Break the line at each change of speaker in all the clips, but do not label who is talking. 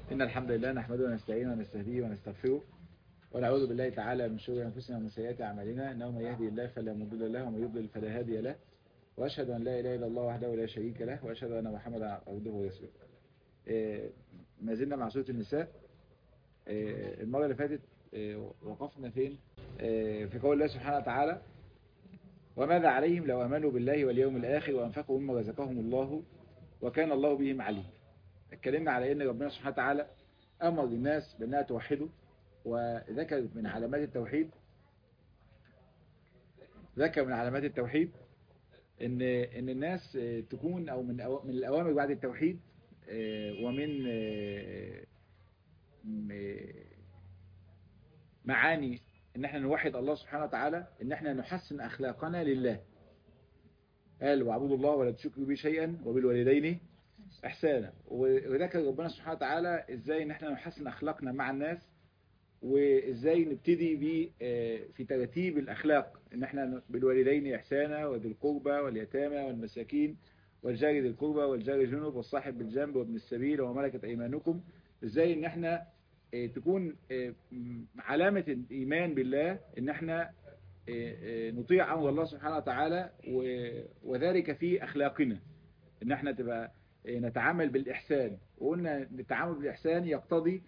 إن الحمد لله نحمده ونستعينه ونستهديه ونستغفره ونعوذ بالله تعالى من شرور أنفسنا ومن سيئات أعمالنا إنه من يهدي الله فلا مضل له ومن يضلل فلا هادي له وأشهد أن لا إله إلا الله وحده لا شريك له وأشهد أن محمدا عبده ورسوله آه، ما زلنا مع سورة النساء آه، المرة اللي فاتت آه، وقفنا فين آه، في قول الله سبحانه وتعالى وماذا عليهم لو أمنوا بالله واليوم الآخر وأنفقوا مما رزقهم الله وكان الله بهم عليم اتكلمنا على ان ربنا سبحانه وتعالى امر الناس بانها توحده وذكر من علامات التوحيد ذكر من علامات التوحيد ان ان الناس تكون او من أو من الاوامر بعد التوحيد ومن معاني ان احنا نوحد الله سبحانه وتعالى ان احنا نحسن اخلاقنا لله قال واعبدوا الله ولا تشركوا به شيئا وبالوالدين احسانا وذكر ربنا سبحانه وتعالى ازاي ان احنا نحسن اخلاقنا مع الناس وازاي نبتدي ب في ترتيب الاخلاق ان احنا بالوالدين احسانا وذي القربى واليتامى والمساكين والجار ذي القربى والجار الجنوب والصاحب بالجنب وابن السبيل وما ملكت ايمانكم ازاي ان احنا تكون علامة الايمان بالله ان احنا نطيع امر الله سبحانه وتعالى وذلك في اخلاقنا ان احنا تبقى نتعامل بالإحسان وقلنا التعامل بالإحسان يقتضي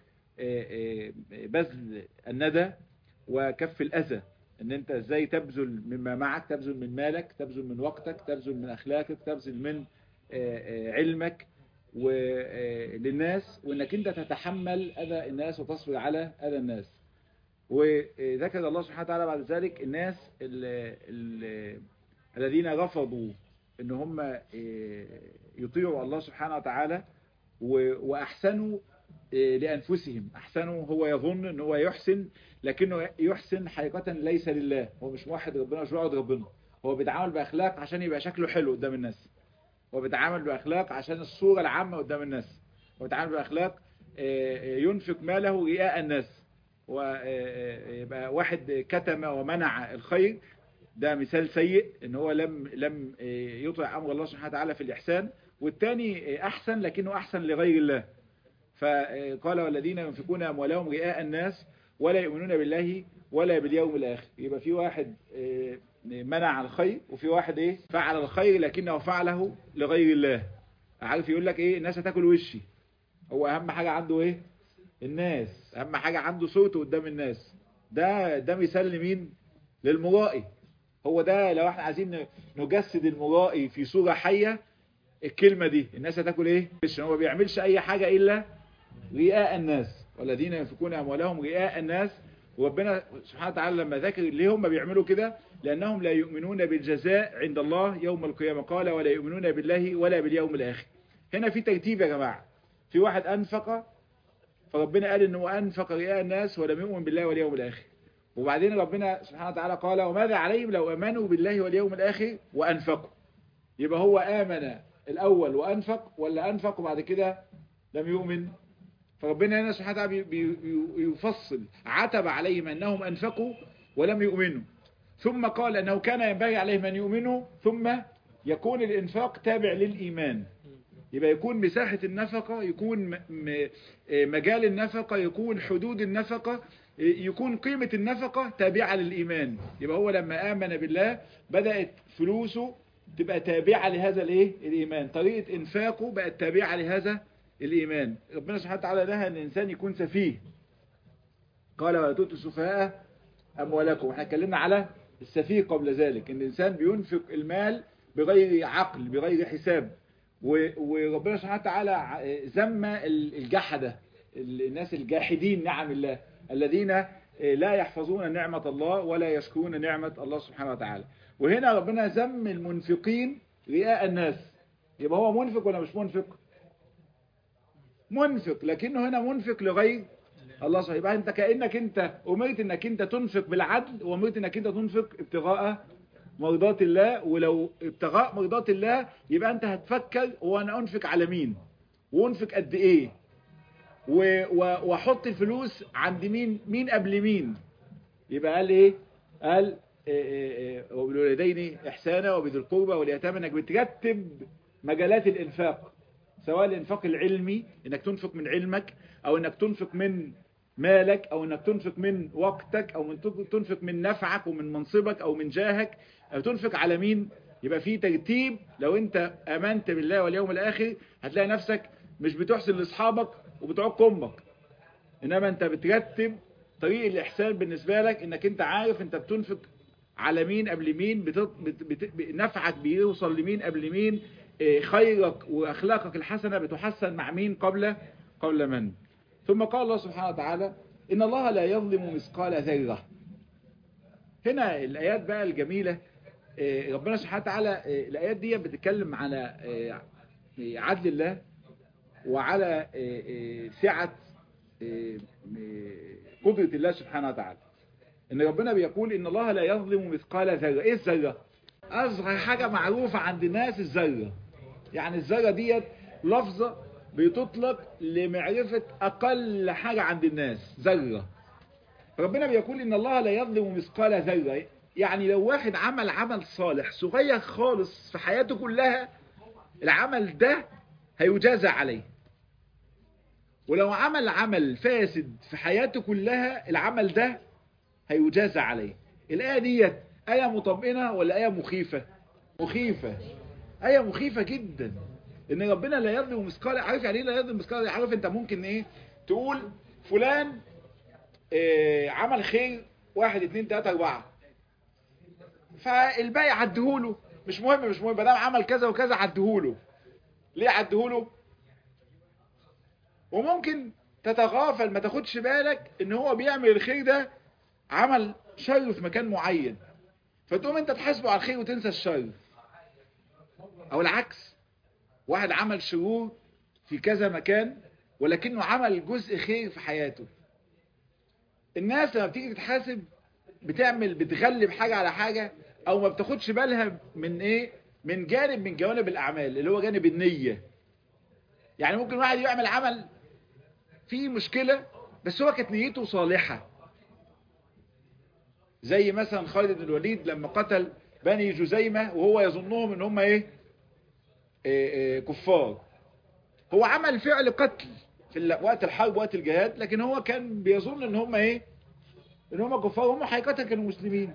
بذل الندى وكف الأذى ان انت ازاي تبذل مما معك تبذل من مالك تبذل من وقتك تبذل من اخلاقك تبذل من علمك للناس وانك انت تتحمل اذى الناس وتصبر على اذى الناس وذكر الله سبحانه وتعالى بعد ذلك الناس ال ال الذين رفضوا ان هم يطيعوا الله سبحانه وتعالى واحسنوا لانفسهم احسنوا هو يظن ان هو يحسن لكنه يحسن حقيقة ليس لله هو مش موحد ربنا مش موحد ربنا هو بيتعامل باخلاق عشان يبقى شكله حلو قدام الناس هو بيتعامل باخلاق عشان الصورة العامة قدام الناس هو بيتعامل باخلاق ينفق ماله رئاء الناس ويبقى واحد كتم ومنع الخير ده مثال سيء ان هو لم لم يطع امر الله سبحانه وتعالى في الاحسان والتاني احسن لكنه احسن لغير الله فقال والذين ينفقون اموالهم رئاء الناس ولا يؤمنون بالله ولا باليوم الاخر يبقى في واحد منع الخير وفي واحد ايه فعل الخير لكنه فعله لغير الله عارف يقول لك ايه الناس هتاكل وشي هو اهم حاجة عنده ايه الناس اهم حاجة عنده صوته قدام الناس ده ده مثال لمين للمرائي هو ده لو احنا عايزين نجسد المرائي في صورة حية الكلمة دي الناس هتاكل ايه مش هو بيعملش اي حاجة الا رئاء الناس والذين ينفقون اموالهم رئاء الناس وربنا سبحانه وتعالى لما ذكر ليه هم بيعملوا كده لانهم لا يؤمنون بالجزاء عند الله يوم القيامة قال ولا يؤمنون بالله ولا باليوم الاخر هنا في ترتيب يا جماعة في واحد انفق فربنا قال انه انفق رئاء الناس ولم يؤمن بالله واليوم الاخر وبعدين ربنا سبحانه وتعالى قال وماذا عليهم لو امنوا بالله واليوم الاخر وانفقوا يبقى هو امن الاول وانفق ولا انفق وبعد كده لم يؤمن فربنا هنا سبحانه وتعالى يفصل عتب عليهم انهم انفقوا ولم يؤمنوا ثم قال انه كان ينبغي عليهم ان يؤمنوا ثم يكون الانفاق تابع للايمان يبقى يكون مساحة النفقة يكون مجال النفقة يكون حدود النفقة يكون قيمة النفقة تابعة للإيمان يبقى هو لما آمن بالله بدأت فلوسه تبقى تابعة لهذا الايه الإيمان طريقة إنفاقه بقت تابعة لهذا الإيمان ربنا سبحانه وتعالى نهى أن الإنسان يكون سفيه قال ولا تؤتوا السفهاء أموالكم احنا اتكلمنا على السفيه قبل ذلك ان الإنسان بينفق المال بغير عقل بغير حساب وربنا سبحانه وتعالى ذم الجحدة الناس الجاحدين نعم الله الذين لا يحفظون نعمة الله ولا يشكرون نعمة الله سبحانه وتعالى وهنا ربنا ذم المنفقين رئاء الناس يبقى هو منفق ولا مش منفق منفق لكنه هنا منفق لغير الله صحيح يبقى انت كأنك انت امرت انك انت تنفق بالعدل وامرت انك انت تنفق ابتغاء مرضات الله ولو ابتغاء مرضات الله يبقى انت هتفكر وانا انفق على مين وانفق قد ايه واحط الفلوس عند مين مين قبل مين يبقى قال ايه قال وبالوالدين احسانا وبذي القربى واليتامى انك بترتب مجالات الانفاق سواء الانفاق العلمي انك تنفق من علمك او انك تنفق من مالك او انك تنفق من وقتك او من تنفق من نفعك ومن منصبك او من جاهك او تنفق على مين يبقى في ترتيب لو انت امنت بالله واليوم الاخر هتلاقي نفسك مش بتحسن لاصحابك وبتعق امك انما انت بترتب طريق الاحسان بالنسبه لك انك انت عارف انت بتنفق على مين قبل مين بتط... بت... بت... نفعك بيوصل لمين قبل مين خيرك واخلاقك الحسنه بتحسن مع مين قبل قبل من ثم قال الله سبحانه وتعالى ان الله لا يظلم مثقال ذره هنا الايات بقى الجميله ربنا سبحانه وتعالى الايات دي بتتكلم على عدل الله وعلى سعه قدره الله سبحانه وتعالى ان ربنا بيقول ان الله لا يظلم مثقال ذره ايه الذره اصغر حاجه معروفه عند الناس الذره يعني الذره ديت لفظه بتطلق لمعرفه اقل حاجه عند الناس ذره ربنا بيقول ان الله لا يظلم مثقال ذره يعني لو واحد عمل عمل صالح صغير خالص في حياته كلها العمل ده هيجازى عليه ولو عمل عمل فاسد في حياته كلها العمل ده هيجازى عليه الآية ديت آية مطمئنة ولا آية مخيفة مخيفة آية مخيفة جدا ان ربنا لا يظلم مثقال عارف يعني ايه لا يظلم مثقال عارف انت ممكن ايه تقول فلان إيه عمل خير واحد اتنين تلاتة اربعة فالباقي عدهوله مش مهم مش مهم بدام عمل كذا وكذا عدهوله ليه عدهوله وممكن تتغافل ما تاخدش بالك ان هو بيعمل الخير ده عمل شر في مكان معين فتقوم انت تحاسبه على الخير وتنسى الشر او العكس واحد عمل شرور في كذا مكان ولكنه عمل جزء خير في حياته الناس لما بتيجي تتحاسب بتعمل بتغلب حاجة على حاجة او ما بتاخدش بالها من ايه من جانب من جوانب الاعمال اللي هو جانب النية يعني ممكن واحد يعمل عمل فيه مشكلة بس هو كانت نيته صالحة زي مثلا خالد بن الوليد لما قتل بني جزيمة وهو يظنهم ان هم ايه, إيه, إيه كفار هو عمل فعل قتل في وقت الحرب وقت الجهاد لكن هو كان بيظن ان هم ايه ان هم كفار هم حقيقة كانوا مسلمين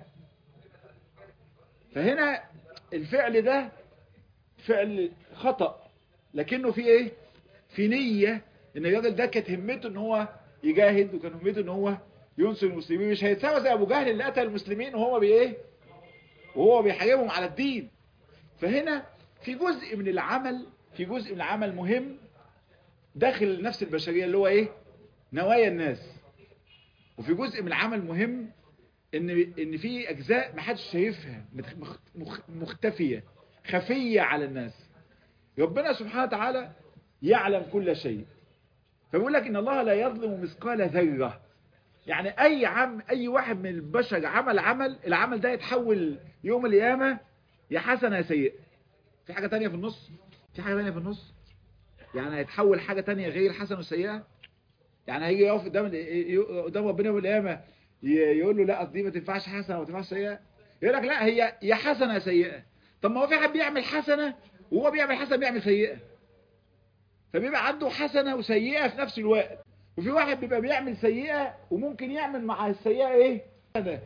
فهنا الفعل ده فعل خطأ لكنه في ايه في نية ان الراجل ده كانت همته ان هو يجاهد وكان همته ان هو ينصر المسلمين مش هيتساوى زي ابو جهل اللي قتل المسلمين وهو بايه وهو بيحاربهم على الدين فهنا في جزء من العمل في جزء من العمل مهم داخل النفس البشرية اللي هو ايه نوايا الناس وفي جزء من العمل مهم ان ان في اجزاء ما حدش شايفها مختفية خفية على الناس ربنا سبحانه وتعالى يعلم كل شيء فبيقول لك ان الله لا يظلم مثقال ذره يعني اي عم اي واحد من البشر عمل عمل العمل ده يتحول يوم القيامه يا حسنه يا سيئه في حاجه تانية في النص في حاجه تانية في النص يعني هيتحول حاجه تانية غير الحسنه والسيئه يعني هيجي يقف قدام قدام ربنا يوم القيامه يقول له لا دي ما تنفعش حسنه وما تنفعش سيئه يقول لك لا هي يا حسنه يا سيئه طب ما هو في حد بيعمل حسنه وهو بيعمل حسنه بيعمل سيئه فبيبقى عنده حسنه وسيئه في نفس الوقت وفي واحد بيبقى بيعمل سيئة وممكن يعمل مع السيئة ايه حسنة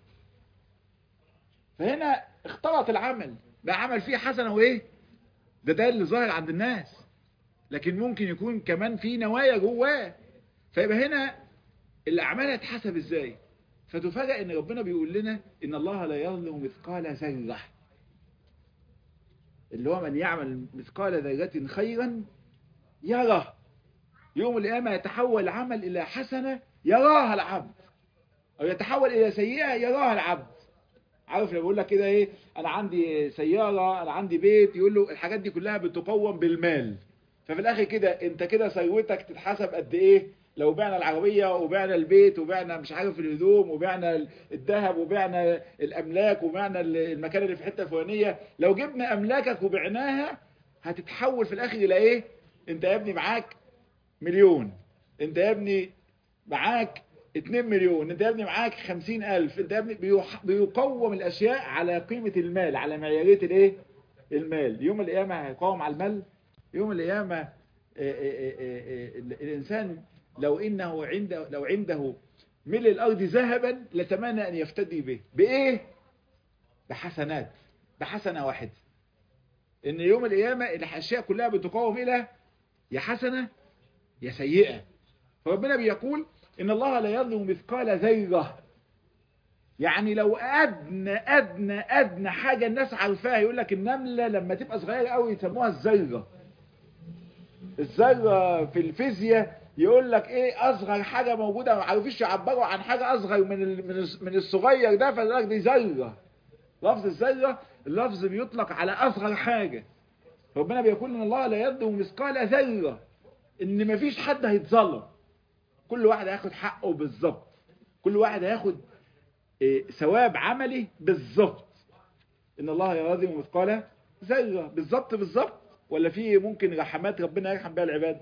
فهنا اختلط العمل بقى عمل فيه حسنة وايه ده ده اللي ظاهر عند الناس لكن ممكن يكون كمان في نوايا جواه فيبقى هنا الاعمال هتحسب ازاي فتفاجئ ان ربنا بيقول لنا ان الله لا يظلم مثقال ذره اللي هو من يعمل مثقال ذره خيرا يره يوم القيامة يتحول العمل إلى حسنة يراها العبد أو يتحول إلى سيئة يراها العبد عارف لما بقول لك كده إيه أنا عندي سيارة أنا عندي بيت يقول له الحاجات دي كلها بتقوم بالمال ففي الآخر كده أنت كده ثروتك تتحسب قد إيه لو بعنا العربية وبعنا البيت وبعنا مش عارف الهدوم وبعنا الذهب وبعنا الأملاك وبعنا المكان اللي في الحتة الفلانية لو جبنا أملاكك وبعناها هتتحول في الآخر إلى إيه أنت يا ابني معاك مليون انت يا ابني معاك 2 مليون انت يا ابني معاك 50 الف انت يا ابني بيقوم الاشياء على قيمة المال على معيارية الايه المال يوم القيامة هيقوم على المال يوم القيامة الإنسان لو إنه عنده لو عنده ملء الأرض ذهبا لتمنى أن يفتدي به بإيه؟ بحسنات بحسنة واحدة إن يوم القيامة الأشياء كلها بتقاوم إلى يا حسنة يا سيئة فربنا بيقول إن الله لا يظلم مثقال ذرة يعني لو أدنى أدنى أدنى حاجة الناس عارفاها يقول لك النملة لما تبقى صغيرة قوي يسموها الذرة الذرة في الفيزياء يقول لك ايه اصغر حاجة موجودة ما عارفيش يعبروا عن حاجة اصغر من من من الصغير ده فيقول لك دي ذرة لفظ الذرة اللفظ بيطلق على اصغر حاجة ربنا بيقول ان الله لا يظلم مثقال ذرة ان مفيش حد هيتظلم كل واحد هياخد حقه بالظبط كل واحد هياخد إيه ثواب عملي بالظبط ان الله يظلم مثقال ذرة بالظبط بالظبط ولا في ممكن رحمات ربنا يرحم بها العباد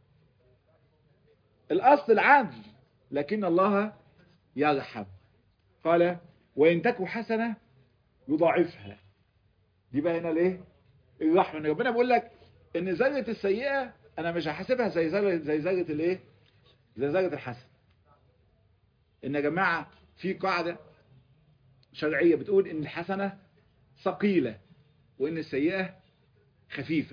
الأصل العدل لكن الله يرحم قال وإن تكو حسنة يضاعفها دي بقى هنا ليه الرحمة ان ربنا بيقول لك ان ذرة السيئة انا مش هحاسبها زي ذرة زي ذرة الايه زي ذرة الحسن ان يا جماعة في قاعدة شرعية بتقول ان الحسنة ثقيلة وان السيئة خفيفة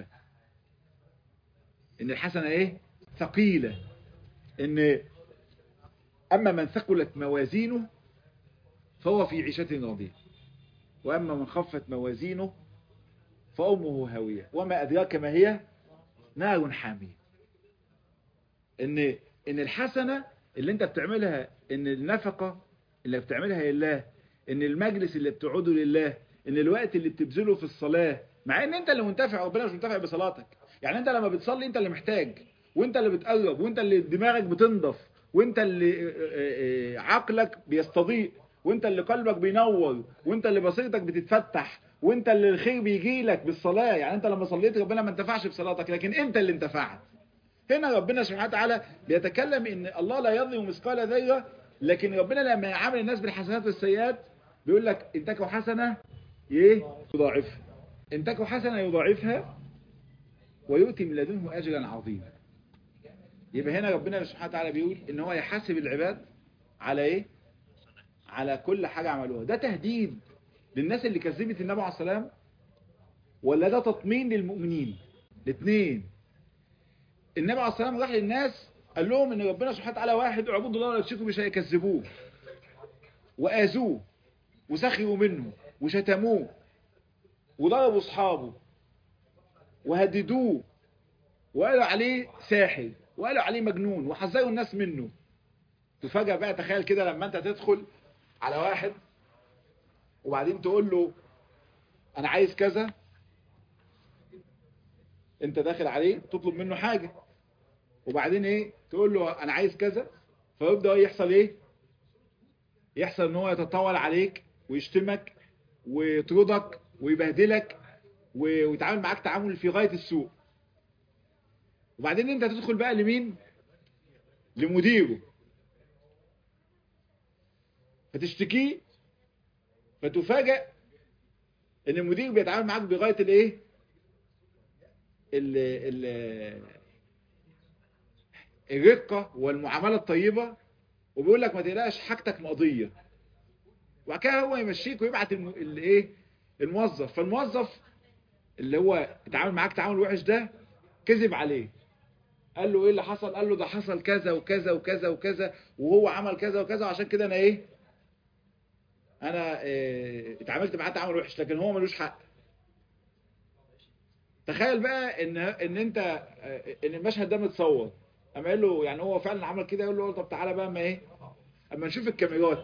ان الحسنة ايه ثقيلة ان اما من ثقلت موازينه فهو في عيشة راضية واما من خفت موازينه فامه هاوية وما ادراك ما هي نار حامية ان ان الحسنة اللي انت بتعملها ان النفقة اللي بتعملها لله ان المجلس اللي بتقعده لله ان الوقت اللي بتبذله في الصلاة مع ان انت اللي منتفع ربنا مش منتفع بصلاتك يعني انت لما بتصلي انت اللي محتاج وانت اللي بتقرب وانت اللي دماغك بتنضف وانت اللي عقلك بيستضيء وانت اللي قلبك بينور وانت اللي بصيرتك بتتفتح وانت اللي الخير بيجي لك بالصلاة يعني انت لما صليت ربنا ما انتفعش بصلاتك لكن انت اللي انتفعت هنا ربنا سبحانه وتعالى بيتكلم ان الله لا يظلم مثقال ذره لكن ربنا لما يعامل الناس بالحسنات والسيئات بيقول لك ان تكو حسنه ايه يضاعفها ان تكو حسنه يضاعفها ويؤتي من لدنه اجرا عظيما يبقى هنا ربنا سبحانه وتعالى بيقول ان هو يحاسب العباد على ايه على كل حاجة عملوها ده تهديد للناس اللي كذبت النبي عليه السلام ولا ده تطمين للمؤمنين الاثنين النبي عليه السلام راح للناس قال لهم ان ربنا سبحانه وتعالى واحد اعبدوا الله ولا تشركوا مش هيكذبوه واذوه وسخروا منه وشتموه وضربوا اصحابه وهددوه وقالوا عليه ساحر وقالوا عليه مجنون وحذروا الناس منه تفاجأ بقى تخيل كده لما انت تدخل على واحد وبعدين تقول له انا عايز كذا انت داخل عليه تطلب منه حاجة وبعدين ايه تقول له انا عايز كذا فيبدأ يحصل ايه يحصل ان هو يتطاول عليك ويشتمك ويطردك ويبهدلك ويتعامل معاك تعامل في غاية السوء وبعدين انت تدخل بقى لمين لمديره فتشتكيه فتفاجأ ان المدير بيتعامل معاك بغاية الايه ال ال الرقة والمعاملة الطيبة وبيقول لك ما تقلقش حاجتك مقضية وبعد كده هو يمشيك ويبعت الايه الموظف فالموظف اللي هو اتعامل معاك تعامل وحش ده كذب عليه قال له ايه اللي حصل قال له ده حصل كذا وكذا وكذا وكذا وهو عمل كذا وكذا وعشان كده انا ايه انا إيه اتعاملت معاه تعامل وحش لكن هو ملوش حق تخيل بقى ان ان انت ان المشهد ده متصور اما قال له يعني هو فعلا عمل كده يقول له طب تعالى بقى اما ايه اما نشوف الكاميرات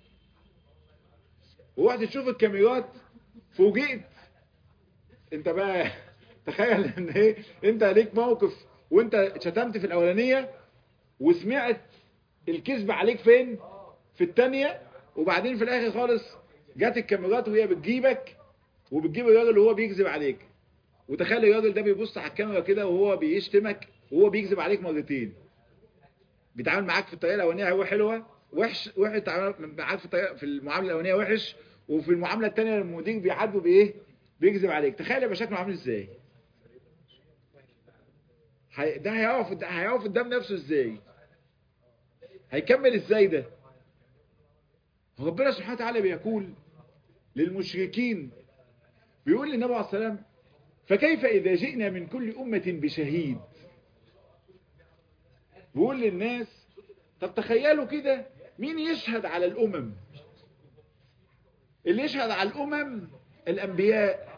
ووقت تشوف الكاميرات فوجئت انت بقى تخيل ان ايه انت ليك موقف وانت شتمت في الاولانية وسمعت الكذب عليك فين في التانية وبعدين في الاخر خالص جات الكاميرات وهي بتجيبك وبتجيب الراجل اللي هو بيكذب عليك وتخيل الراجل ده بيبص على الكاميرا كده وهو بيشتمك وهو بيكذب عليك مرتين بيتعامل معاك في الطريقه الاولانيه هو حلوه وحش وحش معاك في الطريقه في المعامله الاولانيه وحش وفي المعامله الثانيه المدير بيعاتبه بايه بيكذب عليك تخيل يبقى شكله عامل ازاي هي- ده هيقف ده هيقف قدام نفسه ازاي هيكمل ازاي ده ربنا سبحانه وتعالى بيقول للمشركين بيقول للنبي عليه الصلاه والسلام فكيف اذا جئنا من كل امه بشهيد بيقول للناس طب تخيلوا كده مين يشهد على الامم اللي يشهد على الامم الانبياء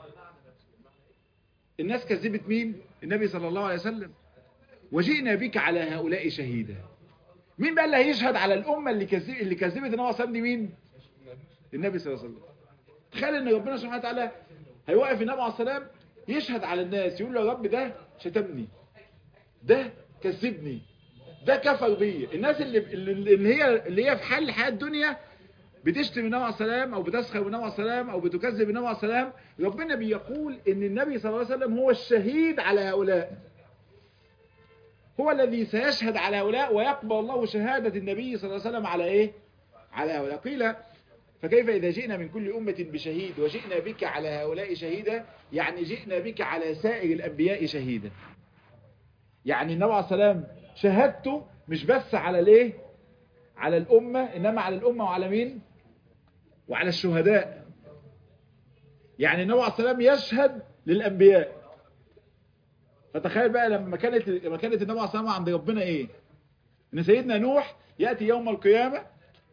الناس كذبت مين النبي صلى الله عليه وسلم وجئنا بك على هؤلاء شهيدا مين بقى اللي هيشهد على الامه اللي كذب اللي كذبت النبي صلى الله عليه وسلم دي مين النبي صلى الله عليه وسلم تخيل ان ربنا سبحانه وتعالى هيوقف النبي عليه السلام يشهد على الناس يقول له يا رب ده شتمني ده كذبني ده كفر بيا الناس اللي اللي اللي هي اللي هي في حال الحياه الدنيا بتشتم النبي عليه السلام او بتسخر بالنبي عليه السلام او بتكذب النبي عليه السلام ربنا بيقول ان النبي صلى الله عليه وسلم هو الشهيد على هؤلاء هو الذي سيشهد على هؤلاء ويقبل الله شهادة النبي صلى الله عليه وسلم على ايه على هؤلاء قيل فكيف إذا جئنا من كل أمة بشهيد وجئنا بك على هؤلاء شهيدا يعني جئنا بك على سائر الأنبياء شهيدا يعني النبي عليه السلام شهادته مش بس على الايه على الأمة إنما على الأمة وعلى مين وعلى الشهداء يعني النبي عليه السلام يشهد للأنبياء فتخيل بقى لما كانت لما كانت النبي عليه السلام عند ربنا ايه ان سيدنا نوح يأتي يوم القيامة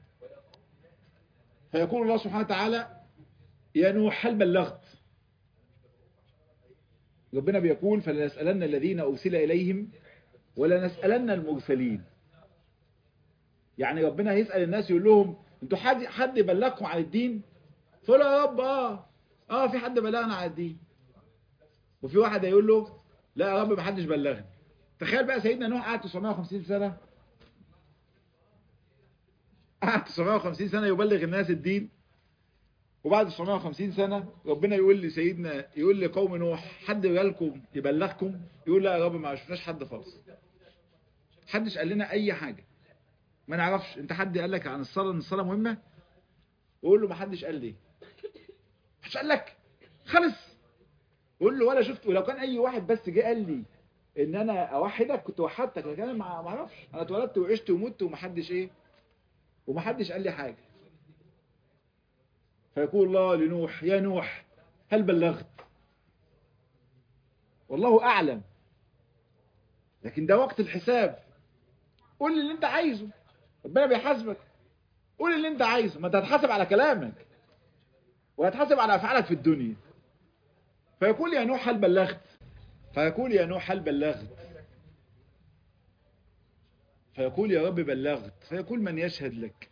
فيقول الله سبحانه وتعالى يا نوح هل بلغت ربنا بيقول فلنسألن الذين أرسل إليهم ولنسألن المرسلين يعني ربنا هيسأل الناس يقول لهم انتوا حد حد بلغكم عن الدين فقالوا يا رب اه اه في حد بلغنا عن الدين وفي واحد هيقول له لا يا رب ما حدش بلغني تخيل بقى سيدنا نوح قعد 950 سنة قعد 950 سنة يبلغ الناس الدين وبعد 950 سنة ربنا يقول لسيدنا يقول لقوم نوح حد جالكم يبلغكم يقول لا يا رب ما شفناش حد خالص حدش قال لنا اي حاجة ما نعرفش انت حد قال لك عن الصلاة ان الصلاة مهمة وقول له ما حدش قال لي محدش قال لك خلص قول له ولا شفت ولو كان اي واحد بس جه قال لي ان انا اوحدك كنت وحدتك لكن انا ما ما اعرفش انا اتولدت وعشت ومت ومحدش ايه ومحدش قال لي حاجه فيقول الله لنوح يا نوح هل بلغت والله اعلم لكن ده وقت الحساب قول لي اللي انت عايزه ربنا بيحاسبك قول اللي انت عايزه ما انت هتحاسب على كلامك وهتحاسب على افعالك في الدنيا فيقول يا نوح هل بلغت فيقول يا نوح هل بلغت فيقول يا رب بلغت فيقول من يشهد لك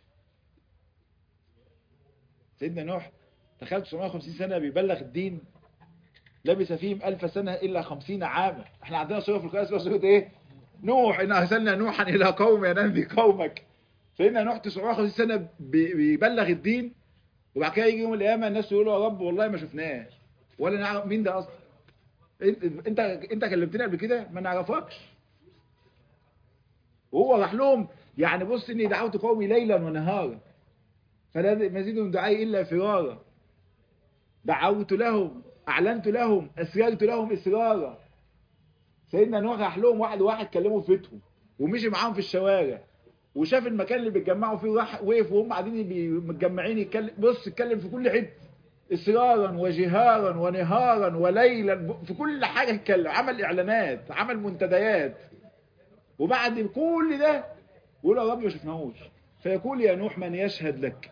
سيدنا نوح تخيل 950 سنة بيبلغ الدين لبث فيهم ألف سنة إلا خمسين عاما احنا عندنا سورة في القرآن اسمها سورة ايه نوح إن أرسلنا نوحا إلى قوم ينذي قومك سيدنا نوح 950 سنة بي- بيبلغ الدين وبعد كده يجي يوم القيامة الناس يقولوا يا رب والله ما شفناه ولا نعرف مين ده اصلا انت انت انت كلمتني قبل كده ما نعرفكش وهو راح لهم يعني بص اني دعوت قومي ليلا ونهارا فلا مزيد من دعائي الا فرارا دعوت لهم اعلنت لهم اسررت لهم اسرارا سيدنا نوح راح لهم واحد واحد كلموا في بيتهم ومشي معاهم في الشوارع وشاف المكان اللي بيتجمعوا فيه راح وقف وهم قاعدين بي- متجمعين يتكلم بص اتكلم في كل حته اصرارا وجهارا ونهارا وليلا في كل حاجه اتكلم عمل اعلانات عمل منتديات وبعد كل ده يقول يا رب ما شفناهوش فيقول يا نوح من يشهد لك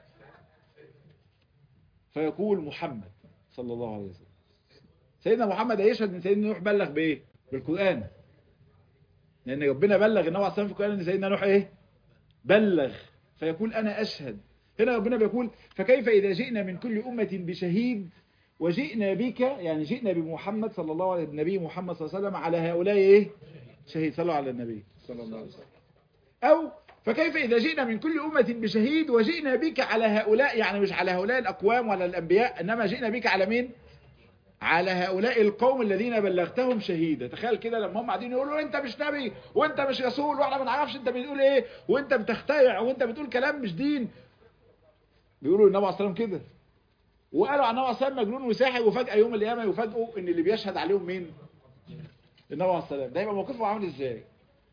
فيقول محمد صلى الله عليه وسلم سيدنا محمد هيشهد ان سيدنا نوح بلغ بايه بالقران لان ربنا بلغ النبي عليه الصلاه والسلام في القران ان سيدنا نوح ايه بلغ فيقول انا اشهد هنا ربنا بيقول فكيف اذا جئنا من كل امه بشهيد وجئنا بك يعني جئنا بمحمد صلى الله عليه النبي محمد صلى الله عليه وسلم على هؤلاء ايه شهيد صلوا على النبي صلى الله عليه وسلم او فكيف اذا جئنا من كل امه بشهيد وجئنا بك على هؤلاء يعني مش على هؤلاء الاقوام ولا الانبياء انما جئنا بك على مين على هؤلاء القوم الذين بلغتهم شهيدا تخيل كده لما هم قاعدين يقولوا انت مش نبي وانت مش رسول واحنا ما نعرفش انت بتقول ايه وانت بتخترع وانت بتقول كلام مش دين بيقولوا النبي عليه الصلاه والسلام كده وقالوا عن النبي عليه الصلاه والسلام مجنون وساحر وفجاه يوم القيامه يفاجئوا ان اللي بيشهد عليهم مين النبي عليه السلام ده هيبقى موقفه عامل ازاي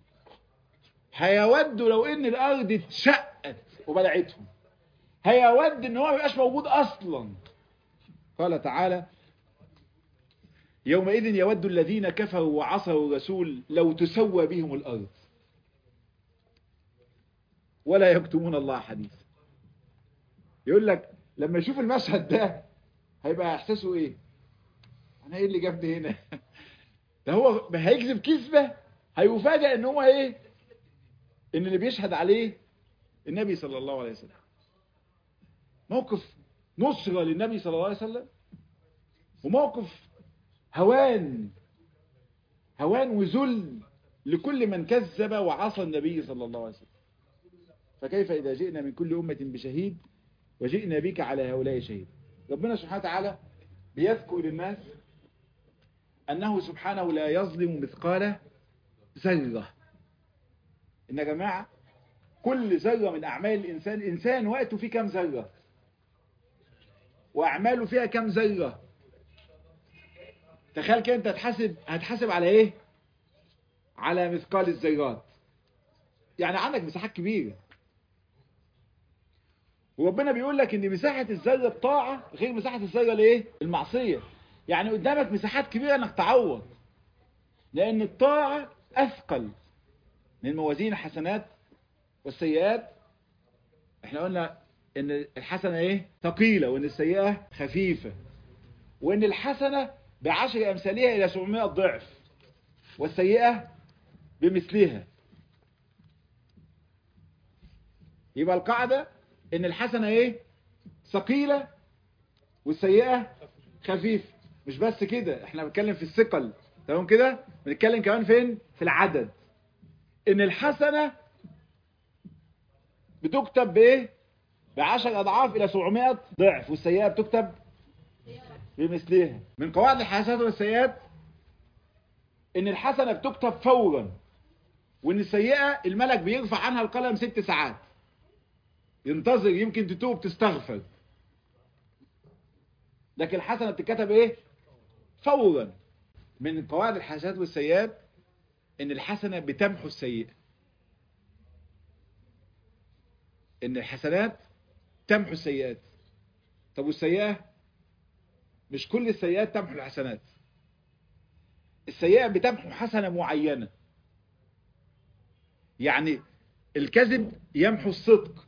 هيود لو ان الارض اتشقت وبلعتهم هيود ان هو ما يبقاش موجود اصلا قال تعالى يومئذ يود الذين كفروا وعصوا الرسول لو تسوى بهم الارض ولا يكتمون الله حديثا يقول لك لما يشوف المشهد ده هيبقى احساسه ايه انا ايه اللي جابني هنا ده هو هيكذب كذبه هيفاجئ ان هو ايه ان اللي بيشهد عليه النبي صلى الله عليه وسلم موقف نصرة للنبي صلى الله عليه وسلم وموقف هوان هوان وذل لكل من كذب وعصى النبي صلى الله عليه وسلم فكيف إذا جئنا من كل أمة بشهيد وجئنا بك على هؤلاء شهيد ربنا سبحانه وتعالى بيذكر للناس أنه سبحانه لا يظلم مثقال ذرة إن يا جماعة كل ذرة من أعمال الإنسان إنسان وقته فيه كم ذرة وأعماله فيها كم ذرة تخيل كده أنت هتحاسب هتحاسب على إيه على مثقال الذرات يعني عندك مساحات كبيرة وربنا بيقول لك ان مساحة الذرة الطاعة غير مساحة الذرة الايه المعصية يعني قدامك مساحات كبيرة انك تعوض لان الطاعة اثقل من موازين الحسنات والسيئات احنا قلنا ان الحسنة ايه ثقيلة وان السيئة خفيفة وان الحسنة بعشر امثالها الى 700 ضعف والسيئة بمثلها يبقى القاعدة ان الحسنة ايه ثقيلة والسيئة خفيفة مش بس كده احنا بنتكلم في الثقل تمام كده بنتكلم كمان فين في العدد ان الحسنة بتكتب بايه بعشر اضعاف الى 700 ضعف والسيئة بتكتب بمثلها من قواعد الحسنات والسيئات ان الحسنة بتكتب فورا وان السيئة الملك بيرفع عنها القلم ست ساعات ينتظر يمكن تتوب تستغفر لكن الحسنة بتتكتب ايه فورا من قواعد الحسنات والسيئات ان الحسنة بتمحو السيئة ان الحسنات تمحو السيئات طب والسيئة مش كل السيئات تمحو الحسنات السيئة بتمحو حسنة معينة يعني الكذب يمحو الصدق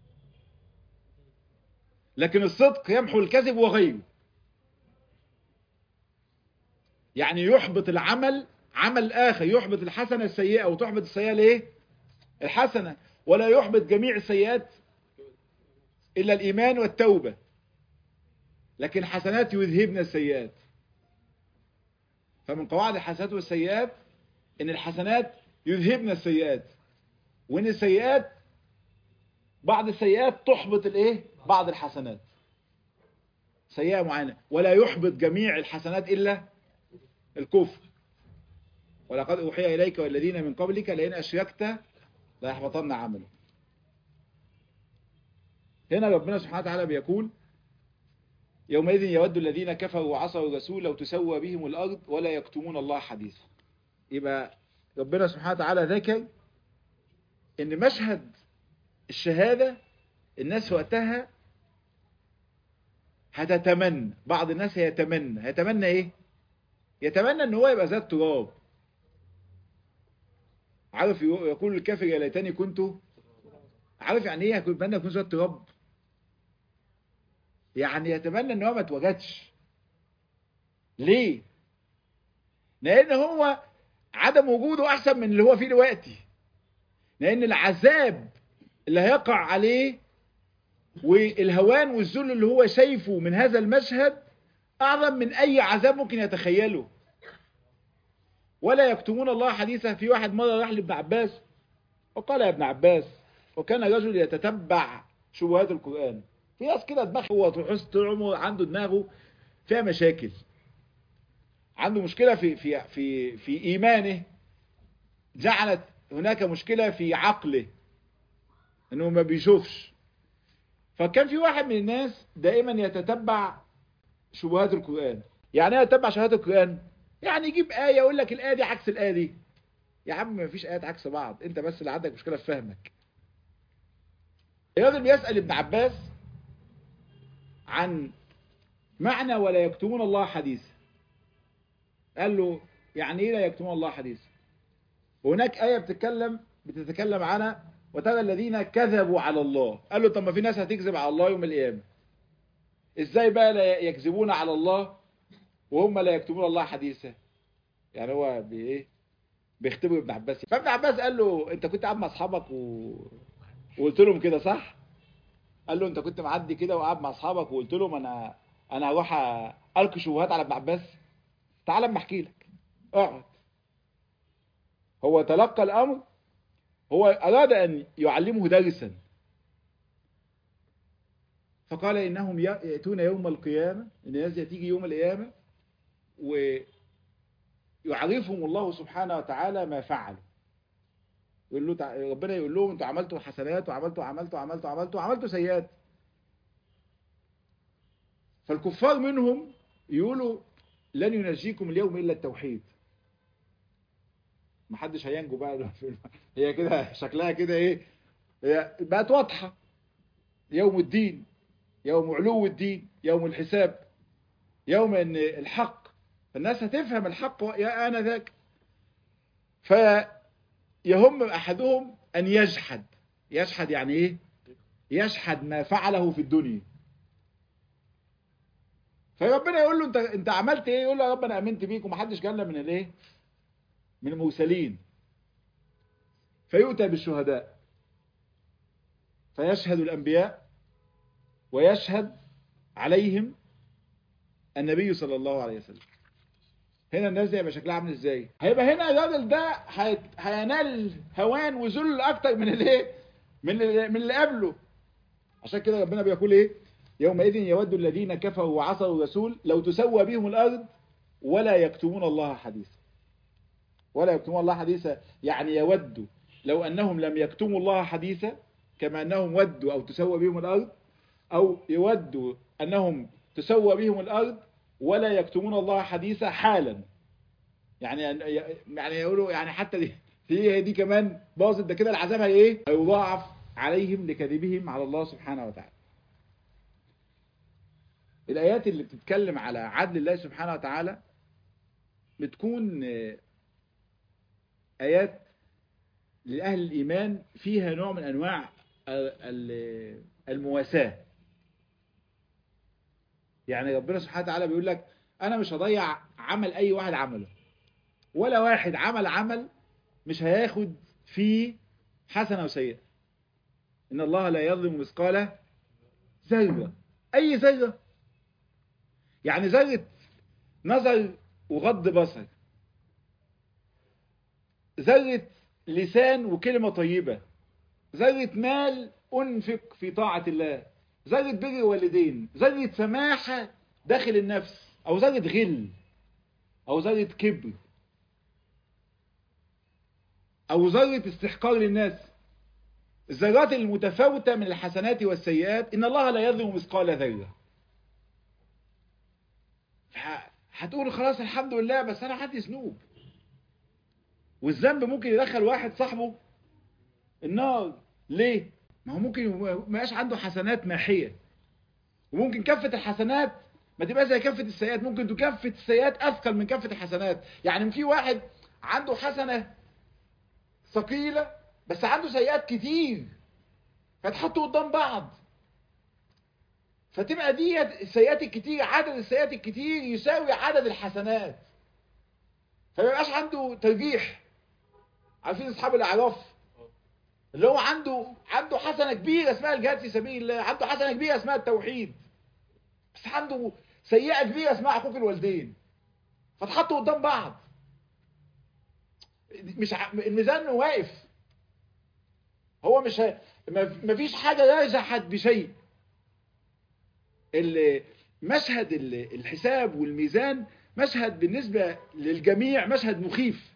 لكن الصدق يمحو الكذب وغيره يعني يحبط العمل عمل آخر يحبط الحسنة السيئة وتحبط السيئة ليه الحسنة ولا يحبط جميع السيئات إلا الإيمان والتوبة لكن الحسنات يذهبن السيئات فمن قواعد الحسنات والسيئات ان الحسنات يذهبن السيئات وان السيئات بعض السيئات تحبط الايه بعض الحسنات سيئة معينة ولا يحبط جميع الحسنات إلا الكفر ولقد أوحي إليك والذين من قبلك لئن أشركت لا يحبطن عملك هنا ربنا سبحانه وتعالى بيقول يومئذ يود الذين كفروا وعصوا الرسول لو تسوى بهم الأرض ولا يكتمون الله حديثا يبقى ربنا سبحانه وتعالى ذكر ان مشهد الشهادة الناس وقتها هتتمنى بعض الناس هيتمنى هيتمنى ايه يتمنى ان هو يبقى ذات تراب عارف يقول الكافر يا ليتني كنت عارف يعني ايه يتمنى يكون ذات تراب يعني يتمنى ان هو ما اتوجدش ليه لان هو عدم وجوده احسن من اللي هو فيه دلوقتي لان العذاب اللي هيقع عليه والهوان والذل اللي هو شايفه من هذا المشهد اعظم من اي عذاب ممكن يتخيله ولا يكتمون الله حديثا في واحد مرة راح لابن عباس وقال يا ابن عباس وكان رجل يتتبع شبهات القرآن في ناس كده دماغه هو تحس طول عمره عنده دماغه فيها مشاكل عنده مشكلة في في في في إيمانه جعلت هناك مشكلة في عقله انه ما بيشوفش فكان في واحد من الناس دائما يتتبع شبهات القرآن يعني ايه يتتبع شبهات القرآن يعني يجيب آية يقول لك الآية دي عكس الآية دي يا عم ما فيش آيات عكس بعض انت بس اللي عندك مشكلة في فهمك الراجل بيسأل ابن عباس عن معنى ولا يكتمون الله حديثا قال له يعني ايه لا يكتمون الله حديثا وهناك آية بتتكلم بتتكلم عنها وترى الذين كذبوا على الله قال له طب ما في ناس هتكذب على الله يوم القيامة ازاي بقى لا يكذبون على الله وهم لا يكتمون الله حديثا يعني هو بايه بيختبر ابن عباس فابن عباس قال له انت كنت قاعد مع اصحابك و... وقلت لهم كده صح قال له انت كنت معدي كده وقاعد مع اصحابك وقلت لهم انا انا هروح القي شبهات على ابن عباس تعال اما احكي لك اقعد هو تلقى الامر هو اراد ان يعلمه درسا فقال انهم ياتون يوم القيامه ان الناس تيجي يوم القيامه ويعرفهم الله سبحانه وتعالى ما فعلوا يقول له تع... ربنا يقول لهم انتوا عملتوا حسنات وعملتوا عملتوا عملتوا عملتوا عملتوا سيئات فالكفار منهم يقولوا لن ينجيكم اليوم الا التوحيد محدش هينجو بقى هي كده شكلها كده ايه هي بقت واضحه يوم الدين يوم علو الدين يوم الحساب يوم ان الحق فالناس هتفهم الحق يا انا ذاك فيهم احدهم ان يجحد يجحد يعني ايه يجحد ما فعله في الدنيا فربنا يقول له انت انت عملت ايه يقول له يا رب انا امنت بيك ومحدش جالنا من الايه من المرسلين فيؤتى بالشهداء فيشهد الانبياء ويشهد عليهم النبي صلى الله عليه وسلم هنا الناس دي هيبقى شكلها عامل ازاي هيبقى هنا الراجل ده هينال هوان وذل اكتر من الايه من من اللي قبله عشان كده ربنا بيقول ايه يومئذ يود الذين كفروا وعصوا الرسول لو تسوى بهم الارض ولا يكتمون الله حديثا ولا يكتمون الله حديثا يعني يود لو انهم لم يكتموا الله حديثا كما انهم ودوا او تسوى بهم الارض او يودوا انهم تسوى بهم الارض ولا يكتمون الله حديثا حالا يعني يعني يقولوا يعني حتى دي هي دي كمان باظت ده كده العذاب هي ايه هيضاعف عليهم لكذبهم على الله سبحانه وتعالى الايات اللي بتتكلم على عدل الله سبحانه وتعالى بتكون ايات لاهل الايمان فيها نوع من انواع المواساه يعني ربنا سبحانه وتعالى بيقول لك انا مش هضيع عمل اي واحد عمله ولا واحد عمل عمل مش هياخد فيه حسنه وسيئه ان الله لا يظلم مثقال ذره اي ذره يعني ذره نظر وغض بصر ذره لسان وكلمه طيبه ذره مال انفق في طاعه الله ذرة بر والدين ذرة سماحة داخل النفس أو ذرة غل أو ذرة كبر أو ذرة استحقار للناس الذرات المتفاوتة من الحسنات والسيئات إن الله لا يظلم مثقال ذرة هتقول خلاص الحمد لله بس أنا عندي ذنوب والذنب ممكن يدخل واحد صاحبه النار ليه؟ ما هو ممكن ما يبقاش عنده حسنات ماحية وممكن كفة الحسنات ما تبقى زي كفة السيئات ممكن تكفة السيئات أثقل من كفة الحسنات يعني في واحد عنده حسنة ثقيلة بس عنده سيئات كتير فتحطوا قدام بعض فتبقى دي السيئات الكتير عدد السيئات الكتير يساوي عدد الحسنات فما يبقاش عنده ترجيح عارفين اصحاب الاعراف اللي هو عنده عنده حسنه كبيره اسمها الجهاد في سبيل الله عنده حسنه كبيره اسمها التوحيد بس عنده سيئه كبيره اسمها حقوق الوالدين فتحطوا قدام بعض مش ع... الميزان واقف هو مش ه... ما فيش حاجه رجحت بشيء مشهد الحساب والميزان مشهد بالنسبه للجميع مشهد مخيف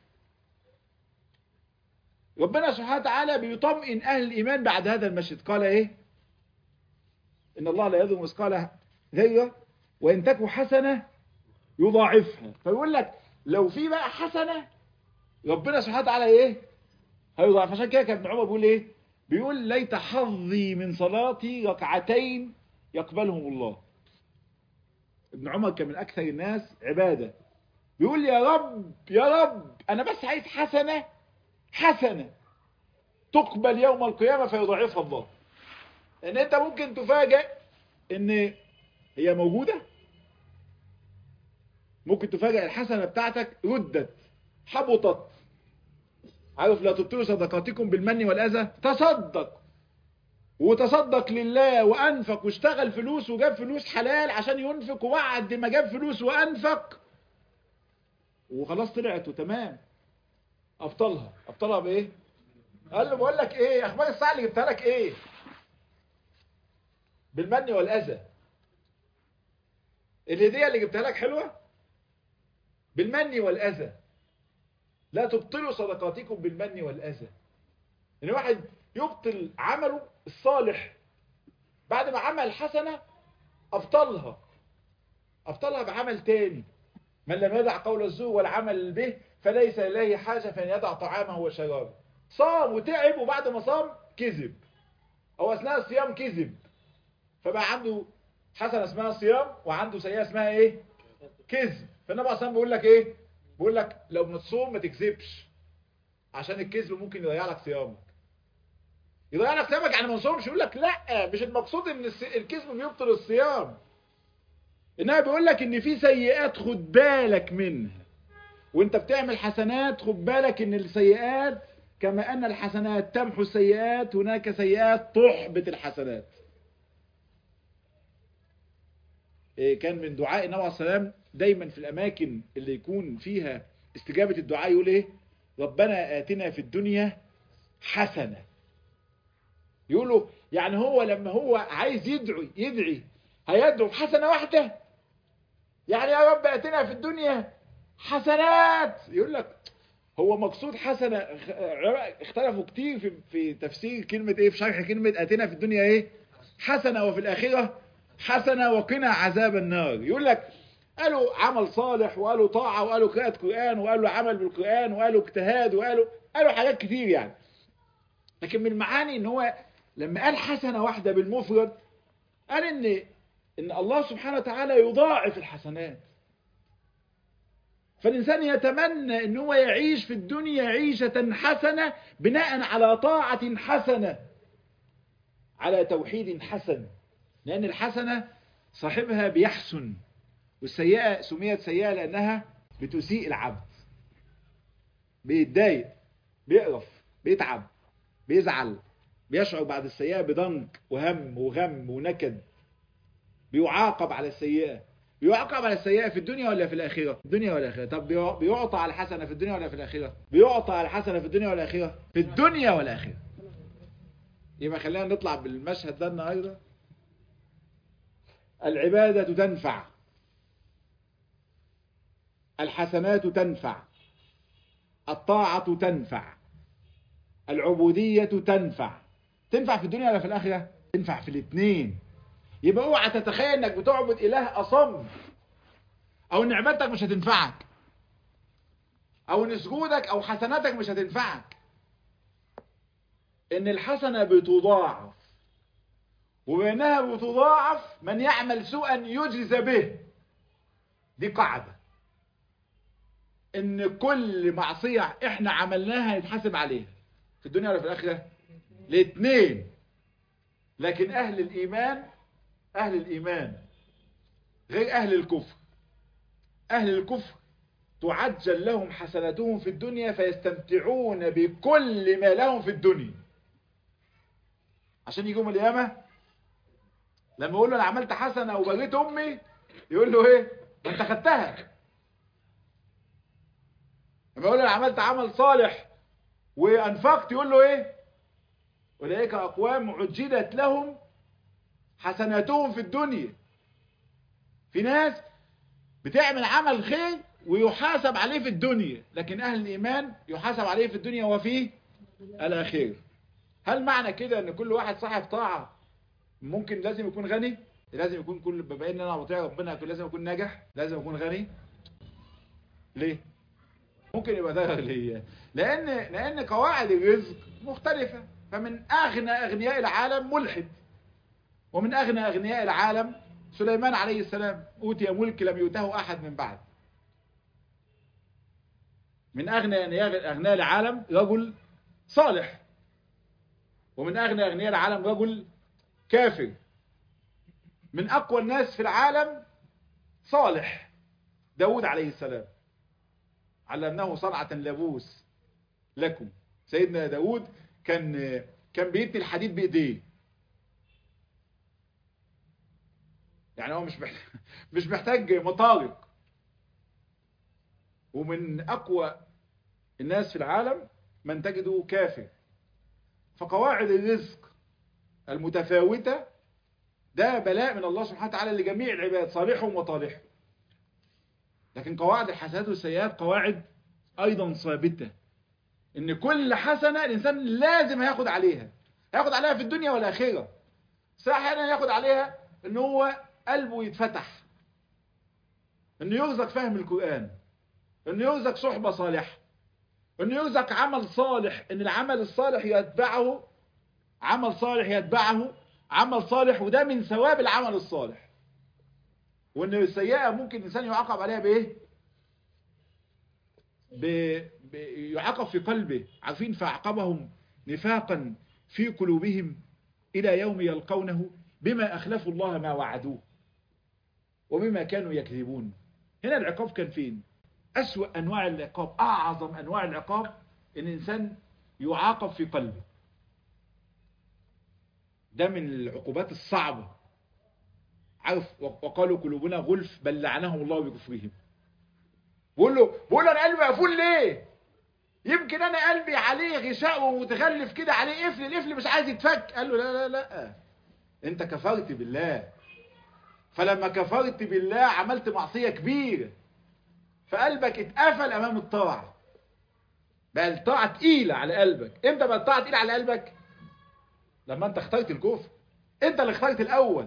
ربنا سبحانه وتعالى بيطمئن أهل الإيمان بعد هذا المشهد قال إيه إن الله لا يظلم مثقال ذرة وإن تكو حسنة يضاعفها فيقول لك لو في بقى حسنة ربنا سبحانه وتعالى ايه هيضاعف عشان كده كان ابن عمر بيقول ايه بيقول ليت حظي من صلاتي ركعتين يقبلهم الله ابن عمر كان من اكثر الناس عبادة بيقول يا رب يا رب انا بس عايز حسنة حسنة تقبل يوم القيامة فيضاعفها الله ان انت ممكن تفاجئ ان هي موجودة ممكن تفاجئ الحسنة بتاعتك ردت حبطت عارف لا تبطلوا صدقاتكم بالمن والأذى تصدق وتصدق لله وأنفق واشتغل فلوس وجاب فلوس حلال عشان ينفق وبعد ما جاب فلوس وأنفق وخلاص طلعت وتمام أبطلها أبطلها بإيه؟ قال له بقول لك إيه أخبار الساعة اللي جبتها لك إيه؟ بالمن والأذى الهدية اللي جبتها لك حلوة بالمن والأذى لا تبطلوا صدقاتكم بالمن والأذى ان واحد يبطل عمله الصالح بعد ما عمل حسنة أبطلها أبطلها بعمل تاني من لم يدع قول الزور والعمل به فليس لله حاجة فإن يدع طعامه وشرابه صام وتعب وبعد ما صام كذب أو أثناء الصيام كذب فبقى عنده حسنة اسمها صيام وعنده سيئة اسمها ايه كذب فالنبي اصلا بيقول لك ايه بيقول لك لو بتصوم ما تكذبش عشان الكذب ممكن يضيع لك صيامك يضيع لك صيامك يعني ما نصومش يقول لك لا مش المقصود ان الكذب بيبطل الصيام انما بيقول لك ان في سيئات خد بالك منها وانت بتعمل حسنات خد بالك ان السيئات كما ان الحسنات تمحو السيئات هناك سيئات تحبط الحسنات كان من دعاء النبي عليه السلام دايما في الاماكن اللي يكون فيها استجابة الدعاء يقول ايه ربنا آتنا في الدنيا حسنة يقولوا يعني هو لما هو عايز يدعي يدعي هيدعو بحسنة واحدة يعني يا رب آتنا في الدنيا حسنات يقول لك هو مقصود حسنة اختلفوا كتير في, في تفسير كلمة ايه في شرح كلمة آتنا في الدنيا ايه حسنة وفي الآخرة حسنة وقنا عذاب النار يقول لك قالوا عمل صالح وقالوا طاعة وقالوا قراءة قرآن وقالوا عمل بالقرآن وقالوا اجتهاد وقالوا قالوا حاجات كتير يعني لكن من المعاني ان هو لما قال حسنة واحدة بالمفرد قال ان ان الله سبحانه وتعالى يضاعف الحسنات فالإنسان يتمنى ان هو يعيش في الدنيا عيشة حسنة بناء على طاعة حسنة على توحيد حسن لأن الحسنة صاحبها بيحسن والسيئة سميت سيئة لأنها بتسيء العبد بيتضايق بيقرف بيتعب بيزعل بيشعر بعد السيئة بضنك وهم وغم ونكد بيعاقب على السيئة بيعاقب على السيئة في الدنيا ولا في الآخرة في الدنيا ولا الآخرة طب بيعطى على الحسنة في الدنيا ولا في الآخرة بيعطى على الحسنة في الدنيا ولا الآخرة في الدنيا والآخرة يبقى خلينا نطلع بالمشهد ده النهارده العبادة تنفع الحسنات تنفع الطاعة تنفع العبودية تنفع تنفع في الدنيا ولا في الآخرة تنفع في الاثنين يبقى اوعى تتخيل انك بتعبد اله اصم او ان عبادتك مش هتنفعك او ان سجودك او حسناتك مش هتنفعك ان الحسنة بتضاعف وبأنها بتضاعف من يعمل سوءا يجز به دي قاعدة ان كل معصية احنا عملناها نتحاسب عليها في الدنيا ولا في الاخرة الاثنين لكن اهل الايمان اهل الايمان غير اهل الكفر اهل الكفر تعجل لهم حسناتهم في الدنيا فيستمتعون بكل ما لهم في الدنيا عشان يجوا القيامه لما يقول له انا عملت حسنه وبغيت امي يقول له ايه ما انت خدتها لما يقول له انا عملت عمل صالح وانفقت يقول له ايه اولئك اقوام عجلت لهم حسناتهم في الدنيا في ناس بتعمل عمل خير ويحاسب عليه في الدنيا لكن اهل الايمان يحاسب عليه في الدنيا وفي الاخره هل معنى كده ان كل واحد صاحب طاعه ممكن لازم يكون غني لازم يكون كل بما ان انا بطيع ربنا يكون لازم يكون ناجح لازم يكون غني ليه ممكن يبقى ضرر ليا لان لان قواعد الرزق مختلفه فمن اغنى اغنياء العالم ملحد ومن اغنى اغنياء العالم سليمان عليه السلام اوتي ملك لم يؤته احد من بعد من اغنى اغنياء العالم رجل صالح ومن اغنى اغنياء العالم رجل كافر من اقوى الناس في العالم صالح داود عليه السلام علمناه صنعة لبوس لكم سيدنا داود كان كان بيتني الحديد بايديه يعني هو مش محتاج مش محتاج مطارق ومن اقوى الناس في العالم من تجده كافر فقواعد الرزق المتفاوتة ده بلاء من الله سبحانه وتعالى لجميع العباد صالحهم وطالحهم لكن قواعد الحسنات والسيئات قواعد ايضا ثابته ان كل حسنه الانسان لازم هياخد عليها هياخد عليها في الدنيا والاخره بس احيانا ياخد عليها ان هو قلبه يتفتح انه يرزق فهم القران انه يرزق صحبه صالحه انه يرزق عمل صالح ان العمل الصالح يتبعه عمل صالح يتبعه عمل صالح وده من ثواب العمل الصالح وان السيئه ممكن الانسان يعاقب عليها بايه ب... ب... يعاقب في قلبه عارفين فاعقبهم نفاقا في قلوبهم الى يوم يلقونه بما اخلفوا الله ما وعدوه وبما كانوا يكذبون هنا العقاب كان فين اسوأ انواع العقاب اعظم انواع العقاب ان الانسان يعاقب في قلبه ده من العقوبات الصعبه عارف وقالوا قلوبنا غلف بل لعنهم الله بكفرهم بقول له بقول له انا قلبي مقفول ليه يمكن انا قلبي عليه غشاء ومتغلف كده عليه قفل القفل مش عايز يتفك قال له لا لا لا انت كفرت بالله فلما كفرت بالله عملت معصيه كبيره فقلبك اتقفل امام الطاعه بقى الطاعه تقيله على قلبك امتى بقى الطاعه تقيله على قلبك لما انت اخترت الكفر انت اللي اخترت الاول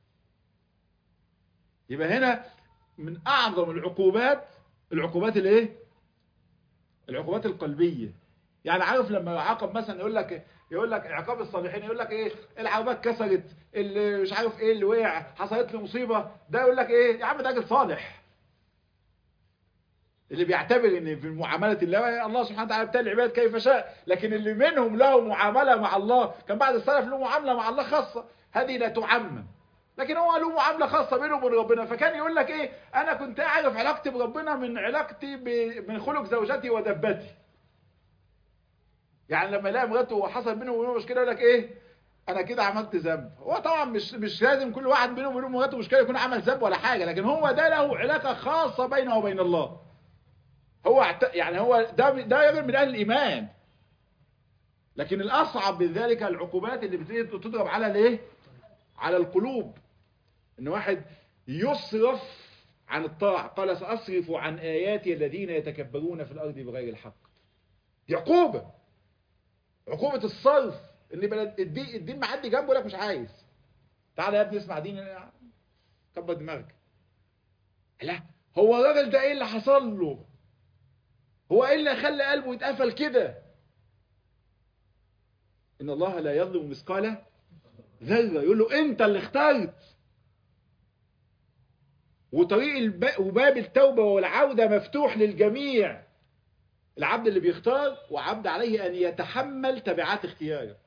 يبقى هنا من اعظم العقوبات العقوبات الايه العقوبات القلبيه يعني عارف لما يعاقب مثلا يقول لك يقول لك عقاب الصالحين يقول لك ايه العربات كسرت اللي مش عارف ايه اللي وقع حصلت له مصيبه ده يقول لك ايه يا عم ده راجل صالح اللي بيعتبر ان في معامله الله الله سبحانه وتعالى بتاع العباد كيف شاء لكن اللي منهم له معامله مع الله كان بعد السلف له معامله مع الله خاصه هذه لا تعمم لكن هو له معامله خاصه بينه وبين ربنا فكان يقول لك ايه انا كنت اعرف علاقتي بربنا من علاقتي ب... من خلق زوجتي ودبتي يعني لما يلاقي مراته وحصل بينه وبينه مشكله يقول لك ايه انا كده عملت ذنب هو طبعا مش مش لازم كل واحد بينه وبين مراته مشكله يكون عمل ذنب ولا حاجه لكن هو ده له علاقه خاصه بينه وبين الله هو يعني هو ده ده يجب من اهل الايمان لكن الاصعب من ذلك العقوبات اللي بتضرب على الايه على القلوب ان واحد يصرف عن الطاعة قال سأصرف عن آياتي الذين يتكبرون في الأرض بغير الحق دي عقوبة عقوبة الصرف ان بلد الدين, الدين معدي جنبه لك مش عايز تعالى يا ابني اسمع دين كبر دماغك لا هو الراجل ده ايه اللي حصل له هو ايه اللي خلى قلبه يتقفل كده ان الله لا يظلم مثقال ذره يقول له انت اللي اخترت وطريق الب... وباب التوبة والعودة مفتوح للجميع العبد اللي بيختار وعبد عليه أن يتحمل تبعات اختياره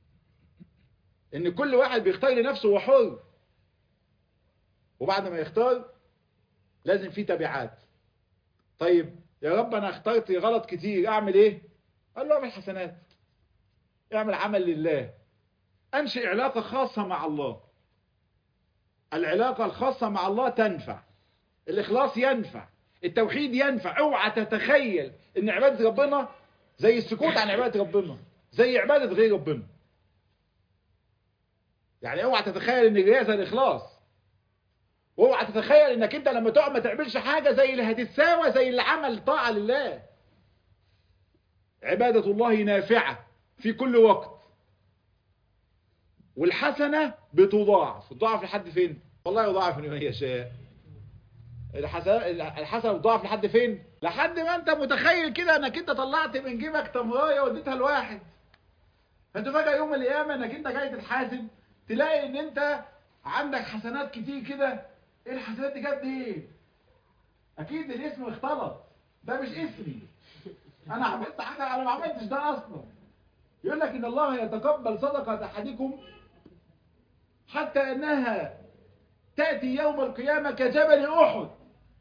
إن كل واحد بيختار لنفسه وحر وبعد ما يختار لازم فيه تبعات طيب يا رب أنا اخترت غلط كتير أعمل إيه؟ قال له اعمل حسنات اعمل عمل لله أنشئ علاقة خاصة مع الله العلاقة الخاصة مع الله تنفع الإخلاص ينفع التوحيد ينفع اوعى تتخيل ان عبادة ربنا زي السكوت عن عبادة ربنا زي عبادة غير ربنا يعني اوعى تتخيل ان الرياء زي الإخلاص واوعى تتخيل انك انت لما تقعد ما تعملش حاجة زي اللي هتتساوى زي اللي عمل طاعة لله عبادة الله نافعة في كل وقت والحسنة بتضاعف تضاعف لحد فين والله يضاعف لمن يشاء الحسنه بتضاعف لحد فين لحد ما انت متخيل كده انك انت طلعت من جيبك تمرايه واديتها لواحد فانت فجاه يوم القيامه انك انت جاي تتحاسب تلاقي ان انت عندك حسنات كتير كده ايه الحسنات دي جت ايه اكيد الاسم اختلط ده مش اسمي انا عملت حاجه انا ما عملتش ده اصلا يقول لك ان الله يتقبل صدقه احدكم حتى انها تاتي يوم القيامه كجبل احد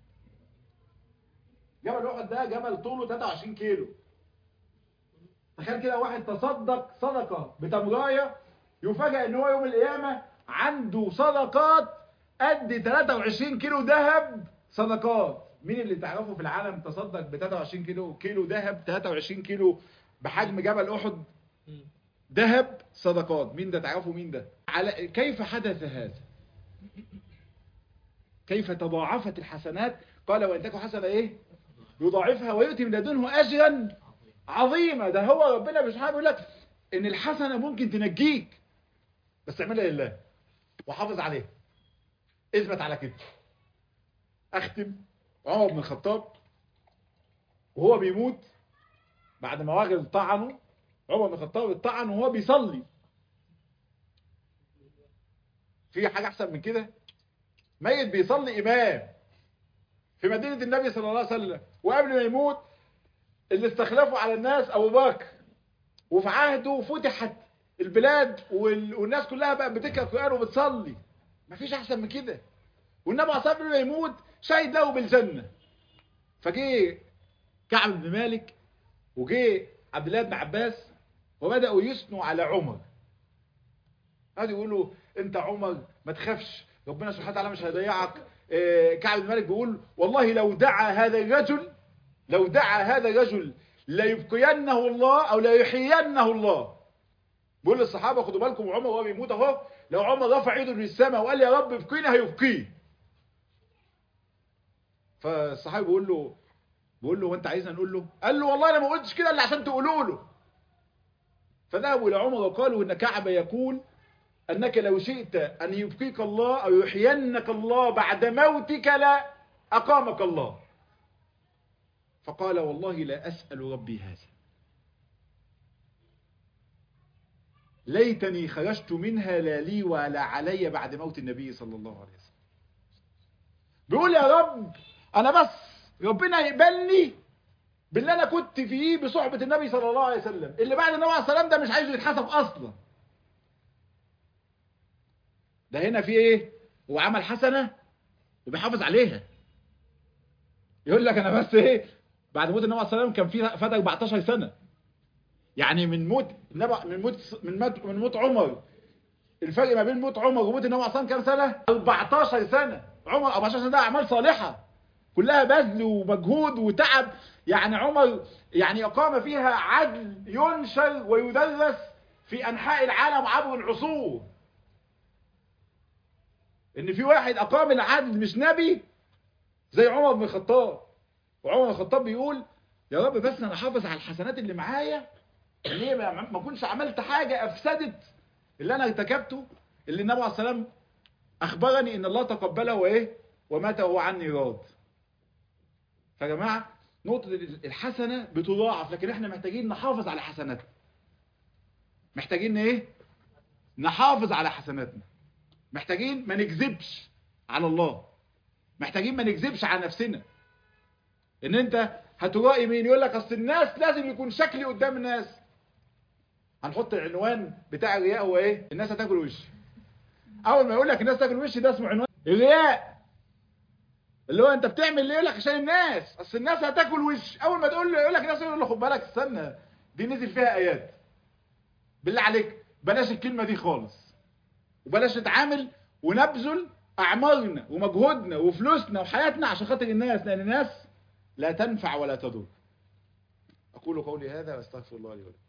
جبل احد ده جبل طوله 23 كيلو تخيل كده واحد تصدق صدقه بتمرايه يفاجئ ان هو يوم القيامه عنده صدقات قد 23 كيلو ذهب صدقات مين اللي تعرفه في العالم تصدق ب 23 كيلو كيلو ذهب 23 كيلو بحجم جبل احد ذهب صدقات مين ده تعرفوا مين ده على كيف حدث هذا كيف تضاعفت الحسنات قال وان تكن حسنه ايه يضاعفها ويؤتي من لدنه اجرا عظيما ده هو ربنا مش حابب يقول لك ان الحسنه ممكن تنجيك بس اعملها لله وحافظ عليها اثبت على كده اختم عمر بن الخطاب وهو بيموت بعد ما واغل طعنه عمر بن الخطاب اتطعن وهو بيصلي في حاجة احسن من كده ميت بيصلي امام في مدينة النبي صلى الله عليه وسلم وقبل ما يموت اللي استخلفوا على الناس ابو بكر وفي عهده فتحت البلاد والناس كلها بقى بتقرا القران وبتصلي مفيش احسن من كده والنبي عليه الصلاه والسلام يموت شهد له بالجنه فجه كعب بن مالك وجه عبد الله بن عباس وبداوا يثنوا على عمر قعدوا يقولوا انت عمر ما تخافش ربنا سبحانه وتعالى مش هيضيعك كعب بن مالك بيقول والله لو دعا هذا الرجل لو دعا هذا الرجل لا يبقينه الله او لا يحيينه الله بيقول للصحابه خدوا بالكم عمر وهو بيموت اهو لو عمر رفع ايده للسماء وقال يا رب ابقينا هيبقيه فالصحابي بيقول له بيقول له وانت عايزنا نقول له قال له والله انا ما قلتش كده الا عشان تقولوا له فذهبوا الى عمر وقالوا ان كعب يقول انك لو شئت ان يبقيك الله او يحيينك الله بعد موتك لا اقامك الله فقال والله لا اسال ربي هذا ليتني خرجت منها لا لي ولا علي بعد موت النبي صلى الله عليه وسلم بيقول يا رب انا بس ربنا يقبلني باللي انا كنت فيه بصحبة النبي صلى الله عليه وسلم اللي بعد النبي عليه السلام ده مش عايزه يتحسب اصلا ده هنا في ايه هو عمل حسنة وبيحافظ عليها يقول لك انا بس ايه بعد موت النبي عليه السلام كان في فات 14 سنة يعني من موت النبي من موت من موت من موت عمر الفرق ما بين موت عمر وموت النبي عليه السلام كام سنة 14 سنة عمر 14 سنة ده اعمال صالحة كلها بذل ومجهود وتعب يعني عمر يعني أقام فيها عدل ينشر ويدرس في أنحاء العالم عبر العصور إن في واحد أقام العدل مش نبي زي عمر بن الخطاب وعمر بن الخطاب بيقول يا رب بس أنا حافظ على الحسنات اللي معايا اللي ما كنتش عملت حاجة أفسدت اللي أنا ارتكبته اللي النبي عليه السلام أخبرني إن الله تقبله وإيه ومات وهو عني راض فيا جماعة نقطة الحسنة بتضاعف لكن احنا محتاجين نحافظ على حسناتنا محتاجين ايه نحافظ على حسناتنا محتاجين ما نكذبش على الله محتاجين ما نكذبش على نفسنا ان انت هترائي مين يقول لك اصل الناس لازم يكون شكلي قدام الناس هنحط العنوان بتاع الرياء هو ايه الناس هتاكل وشي اول ما يقول لك الناس تاكل وشي ده اسمه عنوان الرياء اللي هو انت بتعمل ليه يقول لك عشان الناس اصل الناس هتاكل وش اول ما تقول له يقول لك الناس يقول له خد بالك استنى دي نزل فيها ايات بالله عليك بلاش الكلمه دي خالص وبلاش نتعامل ونبذل اعمارنا ومجهودنا وفلوسنا وحياتنا عشان خاطر الناس لان الناس لا تنفع ولا تضر اقول قولي هذا واستغفر الله لي ولكم